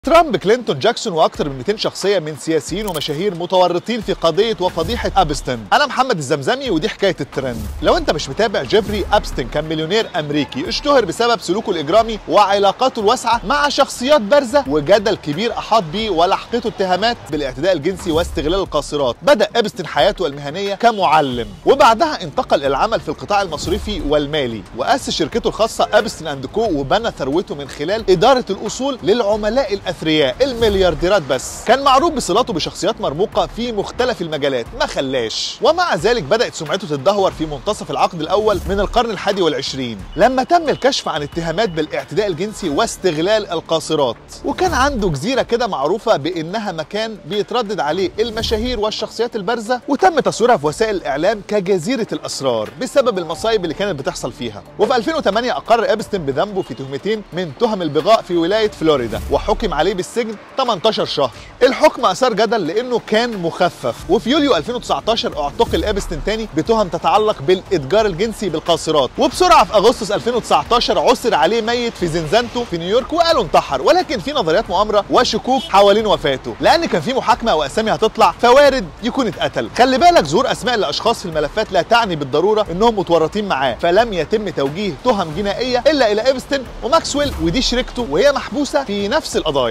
ترامب كلينتون جاكسون واكثر من 200 شخصيه من سياسيين ومشاهير متورطين في قضيه وفضيحه ابستن انا محمد الزمزمي ودي حكايه الترند لو انت مش متابع جيفري ابستن كان مليونير امريكي اشتهر بسبب سلوكه الاجرامي وعلاقاته الواسعه مع شخصيات بارزه وجدل كبير احاط بيه ولحقته اتهامات بالاعتداء الجنسي واستغلال القاصرات بدا ابستن حياته المهنيه كمعلم وبعدها انتقل الى العمل في القطاع المصرفي والمالي واسس شركته الخاصه ابستن اند كو وبنى ثروته من خلال اداره الاصول للعملاء الاثرياء المليارديرات بس كان معروف بصلاته بشخصيات مرموقه في مختلف المجالات ما خلاش ومع ذلك بدات سمعته تتدهور في منتصف العقد الاول من القرن الحادي والعشرين لما تم الكشف عن اتهامات بالاعتداء الجنسي واستغلال القاصرات وكان عنده جزيره كده معروفه بانها مكان بيتردد عليه المشاهير والشخصيات البارزه وتم تصويرها في وسائل الاعلام كجزيره الاسرار بسبب المصايب اللي كانت بتحصل فيها وفي 2008 اقر ابستن بذنبه في تهمتين من تهم البغاء في ولايه فلوريدا وحكم عليه بالسجن 18 شهر الحكم اثار جدل لانه كان مخفف وفي يوليو 2019 اعتقل ابستن تاني بتهم تتعلق بالاتجار الجنسي بالقاصرات وبسرعه في اغسطس 2019 عثر عليه ميت في زنزانته في نيويورك وقالوا انتحر ولكن في نظريات مؤامره وشكوك حوالين وفاته لان كان في محاكمه واسامي هتطلع فوارد يكون اتقتل خلي بالك ظهور اسماء الاشخاص في الملفات لا تعني بالضروره انهم متورطين معاه فلم يتم توجيه تهم جنائيه الا الى ابستن وماكسويل ودي شريكته وهي محبوسه في نفس القضايا